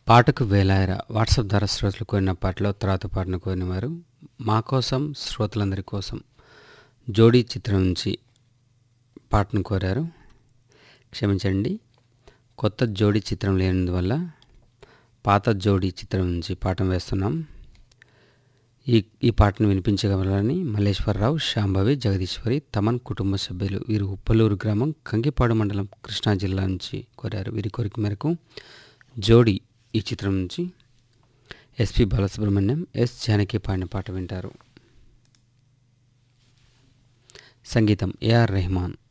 పాటకు వేలాయరా వాట్సాప్ ద్వారా శ్రోతలు కోరిన పాటలో తర్వాత పాటను కోరిన వారు మా కోసం శ్రోతలందరి కోసం జోడీ చిత్రం నుంచి పాటను కోరారు క్షమించండి కొత్త జోడీ చిత్రం లేనందువల్ల పాత జోడీ చిత్రం నుంచి పాఠం వేస్తున్నాం ఈ ఈ పాటను వినిపించగలరని మల్లేశ్వరరావు శాంభవి జగదీశ్వరి తమన్ కుటుంబ సభ్యులు వీరు ఉప్పలూరు గ్రామం కంకిపాడు మండలం కృష్ణా జిల్లా నుంచి కోరారు వీరి కోరిక మేరకు జోడీ ఈ చిత్రం నుంచి ఎస్పి బాలసుబ్రహ్మణ్యం ఎస్ జానకి పాడిన పాట వింటారు సంగీతం ఏఆర్ రెహమాన్